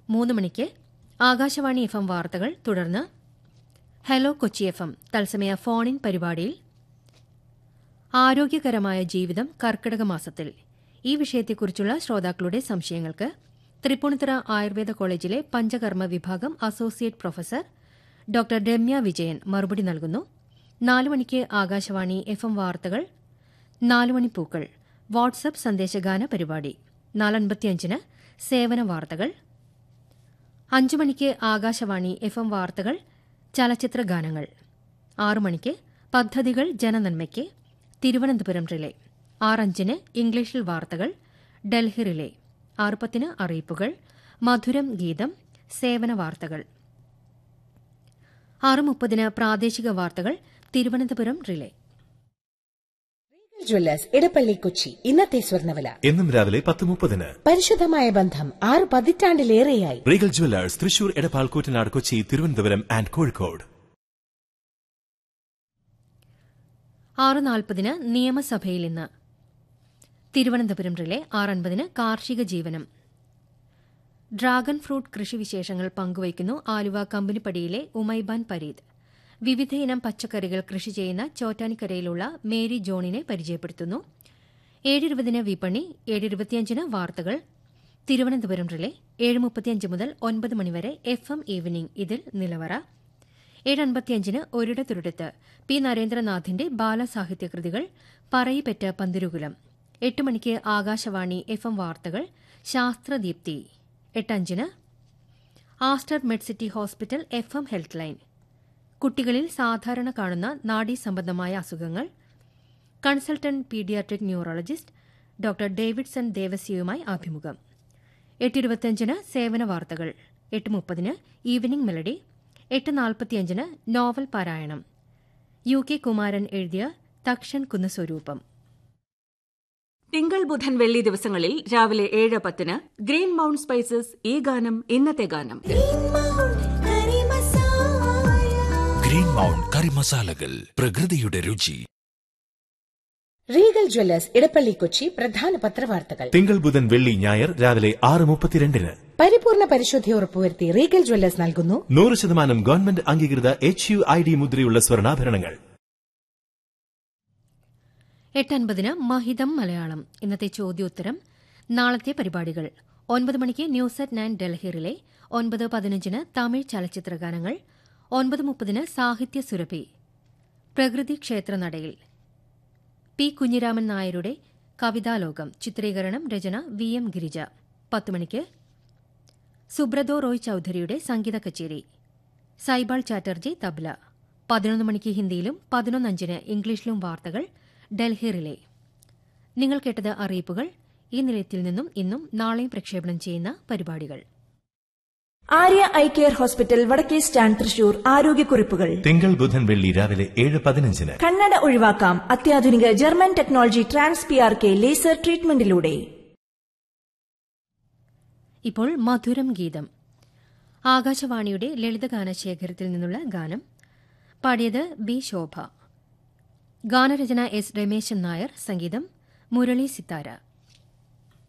മൂന്ന് മണിക്ക് Akashvani F M വാർത്തകൾ തുടർന്ന് ഹലോ കൊച്ചി എഫ് എം തത്സമയ ഫോൺ ഇൻ പരിപാടിയിൽ ആരോഗ്യകരമായ ജീവിതം കർക്കിടക മാസത്തിൽ ഈ വിഷയത്തെക്കുറിച്ചുള്ള ശ്രോതാക്കളുടെ സംശയങ്ങൾക്ക് തൃപ്പൂണിത്തുറ ആയുർവേദ കോളേജിലെ പഞ്ചകർമ്മ വിഭാഗം associate professor doctor Ramya Vijayan മറുപടി നൽകുന്നു നാലു മണിക്ക് ആകാശവാണി എഫ് എം വാർത്തകൾ നാലുമണി പൂക്കൾ വാട്സപ്പ് സന്ദേശഗാന പരിപാടി നാലൻപത്തിയഞ്ചിന് സേവന വാർത്തകൾ അഞ്ചു മണിക്ക് ആകാശവാണി എഫ് എം വാർത്തകൾ ചലച്ചിത്ര ഗാനങ്ങൾ ആറു മണിക്ക് പദ്ധതികൾ ജനനന്മയ്ക്ക് തിരുവനന്തപുരം റിലേ ആറഞ്ചിന് ഇംഗ്ലീഷിൽ വാർത്തകൾ ഡൽഹി റിലേ ആറുപത്തിന് അറിയിപ്പുകൾ മധുരം ഗീതം സേവന വാർത്തകൾ ആറ് മുപ്പതിന് പ്രാദേശിക വാർത്തകൾ തിരുവനന്തപുരം റിലേ ജ്വല്ലേഴ്സ് ഇടപ്പള്ളി കൊച്ചി ഇന്നത്തെ സ്വർണ്ണവില എന്നും രാവിലെ പത്ത് മുപ്പതിന് പരിശുദ്ധമായ ബന്ധം ആറ് പതിറ്റാണ്ടിലേറെയായി Regal jewellers Thrissur Edappal Koottanad Kochi Thiruvananthapuram and Kozhikode ആറ് നാൽപ്പതിന് നിയമസഭയിൽ ഇന്ന് തിരുവനന്തപുരം റിലേ ആറൻപതിന് കാർഷിക ജീവനം ഡ്രാഗൺ ഫ്രൂട്ട് കൃഷിവിശേഷങ്ങൾ പങ്കുവയ്ക്കുന്നു ആലുവ കമ്പനിപ്പടിയിലെ ഉമൈബാൻ പരീദ് വിവിധയിനം പച്ചക്കറികൾ കൃഷി ചെയ്യുന്ന ചോറ്റാനിക്കരയിലുള്ള മേരി ജോണിനെ പരിചയപ്പെടുത്തുന്നു ഏഴിരുപതിന് വിപണി ഏഴിരുപത്തിയഞ്ചിന് വാർത്തകൾ തിരുവനന്തപുരം റിലേ ഏഴ് മുപ്പത്തിയഞ്ച് മുതൽ ഒൻപത് മണിവരെ എഫ് എം ഈവനിംഗ് ഇതിൽ നിലവറ ഏഴ് അൻപത്തിയഞ്ചിന് ഒരിടത്തൊരിടത്ത് പി നരേന്ദ്രനാഥിന്റെ ബാലസാഹിത്യ കൃതികൾ പറയിപ്പെറ്റ പന്തിരുകുലം എട്ട് മണിക്ക് ആകാശവാണി എഫ് എം വാർത്തകൾ ശാസ്ത്രദീപ്തി എട്ടഞ്ചിന് Aster Medcity hospital F M health line കുട്ടികളിൽ സാധാരണ കാണുന്ന നാഡീസംബന്ധമായ അസുഖങ്ങൾ consultant paediatric neurologist doctor Davidson ദേവസ്യയുമായി അഭിമുഖം എട്ടിരുപത്തിയഞ്ചിന് സേവന വാർത്തകൾ എട്ട് മുപ്പതിന് ഈവനിംഗ് മെലഡി എട്ട് നാൽപ്പത്തിയഞ്ചിന് നോവൽ പാരായണം യു കെ കുമാരൻ എഴുതിയ തക്ഷൻ കുന്നസ്വരൂപം തിങ്കൾ ബുധൻ വെള്ളി ദിവസങ്ങളിൽ രാവിലെ ഏഴ് പത്തിന് ഗ്രീൻ മൗണ്ട് സ്പൈസസ് ഈ ഗാനം ഇന്നത്തെ ഗാനം ഗ്രീൻ മൗണ്ട് കറി മസാലകൾ പ്രകൃതിയുടെ രുചി റീഗൽ ജ്വല്ലേഴ്സ് ഇടപ്പള്ളി കൊച്ചി പ്രധാന പത്രവാർത്തകൾ തിങ്കൾ ബുധൻ വെള്ളി ഞായർ രാവിലെ ആറ് മുപ്പത്തിരണ്ടിന് പരിപൂർണ പരിശുദ്ധി ഉറപ്പുവരുത്തി റീഗൽ ജ്വല്ലേഴ്സ് നൽകുന്നു നൂറ് ശതമാനം ഗവൺമെന്റ് അംഗീകൃത എച്ച് യു ഐ ഡി മുദ്രയുള്ള സ്വർണ്ണാഭരണങ്ങൾ എട്ടൻപതിന് മഹിതം മലയാളം ഇന്നത്തെ ചോദ്യോത്തരം നാളത്തെ പരിപാടികൾ ഒൻപത് മണിക്ക് ന്യൂസ് അറ്റ് നയൻ ഡൽഹിയിലെ ഒൻപത് പതിനഞ്ചിന് തമിഴ് ചലച്ചിത്ര ഗാനങ്ങൾ ഒൻപത് മുപ്പതിന് സാഹിത്യ സുരഭി പ്രകൃതി ക്ഷേത്രനടയിൽ പി കുഞ്ഞിരാമൻ നായരുടെ കവിതാലോകം ചിത്രീകരണം രചന വി എം ഗിരിജ പത്ത് മണിക്ക് സുബ്രതോ റോയ് ചൌധരിയുടെ സംഗീത കച്ചേരി സൈബാൾ ചാറ്റർജി തബ്ല പതിനൊന്ന് മണിക്ക് ഹിന്ദിയിലും പതിനൊന്നഞ്ചിന് ഇംഗ്ലീഷിലും വാർത്തകൾ ഡൽഹി റിലേ നിങ്ങൾ കേട്ടത് അറിയിപ്പുകൾ ഈ നിലയത്തിൽ നിന്നും ഇന്നും നാളെയും പ്രക്ഷേപണം ചെയ്യുന്ന പരിപാടികൾ ആര്യ ഐ കെയർ ഹോസ്പിറ്റൽ വടക്കേ സ്റ്റാൻഡ് തൃശൂർ ആരോഗ്യക്കുറിപ്പുകൾ തിങ്കൾ ബുധൻ വെള്ളി രാവിലെ ഏഴ് പതിനഞ്ചിന് കണ്ണട ഒഴിവാക്കാം അത്യാധുനിക German technology trans P R K laser ട്രീറ്റ്മെന്റിലൂടെ ഇപ്പോൾ മധുരം ഗീതം ആകാശവാണിയുടെ ലളിതഗാന ശേഖരത്തിൽ നിന്നുള്ള ഗാനം പാടിയത് ബി ശോഭ ഗാനരചന എസ് രമേശൻ നായർ സംഗീതം മുരളി സിത്താര